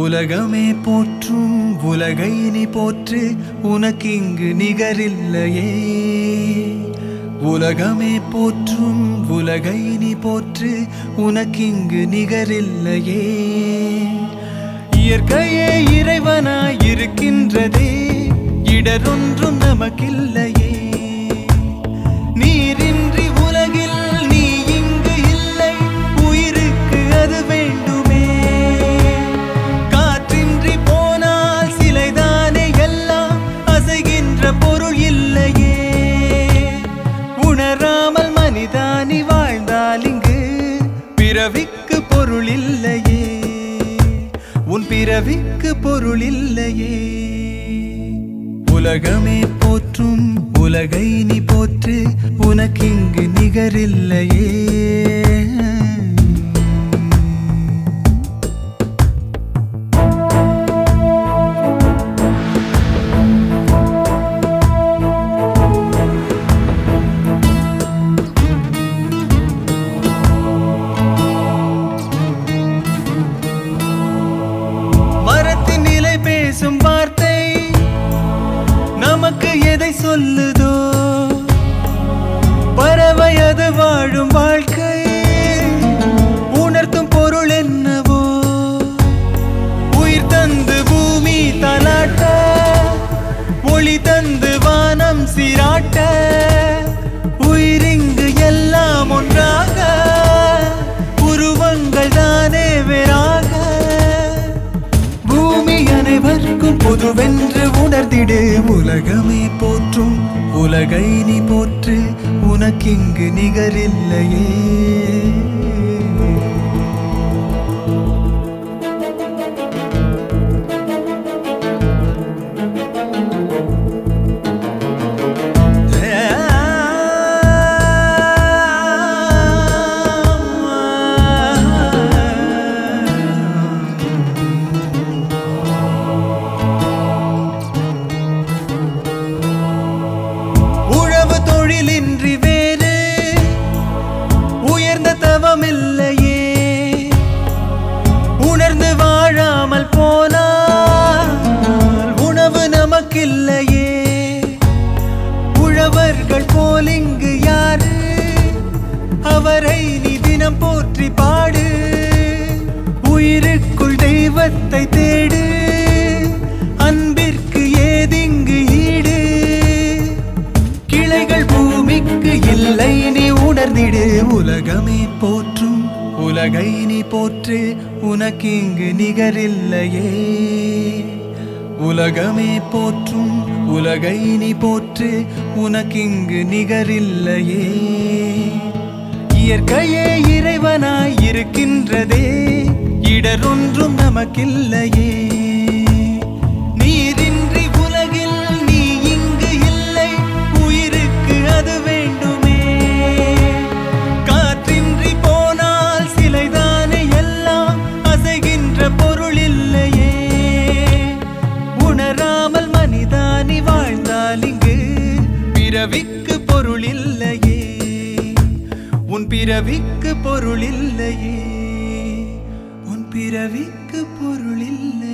உலகமே போற்றும் உலகை நீ போற்று உனக்கிங்கு நிகரில்லையே உலகமே போற்றும் உலகை நீ போற்று உனக்கிங்கு நிகரில்லையே இயற்கையே இறைவனாய் இருக்கின்றதே இடரொன்றும் நமக்கில்லையே நீரின்றி உலகில் நீ இங்கு இல்லை உயிருக்கு அது வேண்டுமே காற்றின்றி போனால் சிலைதானே எல்லாம் அசைகின்ற பொருள் இல்லையே உணராமல் மனிதானி வாழ்ந்தால் இங்கு பிறவிக்கு பொருள் இல்லையே உன் பிறவிக்கு பொருள் இல்லையே உலகமே போற்றும் உலகை நீ போற்று உனக்கிங்கு நிகரில்லையே மரத்தின் நிலை பேசும் வார்த்தை நமக்கு எதை சொல்லுதோ பறவை அது வாழும் வாழ்க்கை உணர்த்தும் பொருள் என்னவோ உயிர் தந்து பூமி தலாட்ட ஒளி தந்து வானம் சீராட்ட உயிரிங்கு எல்லாம் ஒன்றாக உருவங்கள் தானே வேறாக பூமி அனைவருக்கும் பொதுவென்று உணர்ந்திடு உலகமே போற்றும் உலகை நீ போற்று உனக்கிங்கு நிகரில்லையே உழவு தொழிலின்றி வேறு உயர்ந்த தவமில்லையே உணர்ந்து வாழாமல் போனால் உணவு நமக்கில்லையே உழவர்கள் போல் இங்கு யாரு அவரை நீ தினம் போற்றி பாடு உயிருக்குள் தெய்வத்தை தேடு அன்பிற்கு ஏதிங்கு ஈடு கிளைகள் பூமிக்கு இல்லை நீ உணர்ந்திடு உலகமே போற்றும் உலகை நீ போற்று உனக்கு இங்கு நிகரில்லையே உலகமே போற்றும் உலகை நீ போற்று உனக்கு இங்கு நிகரில்லையே இயற்கையே இறைவனாய் இருக்கின்றதே இடரொன்றும் நமக்கில்லையே நீரின்றி உலகில் நீ இங்கு இல்லை உயிருக்கு அது வேண்டுமே காற்றின்றி போனால் சிலைதானே எல்லாம் அசைகின்ற பொருள் இல்லையே உணராமல் மனிதானி வாழ்ந்தால் இங்கு பிறவிக்கு பொருள் இல்லையே உன் பிறவிக்கு பொருள் இல்லையே உன் பிறவிக்கு பொருள் இல்லை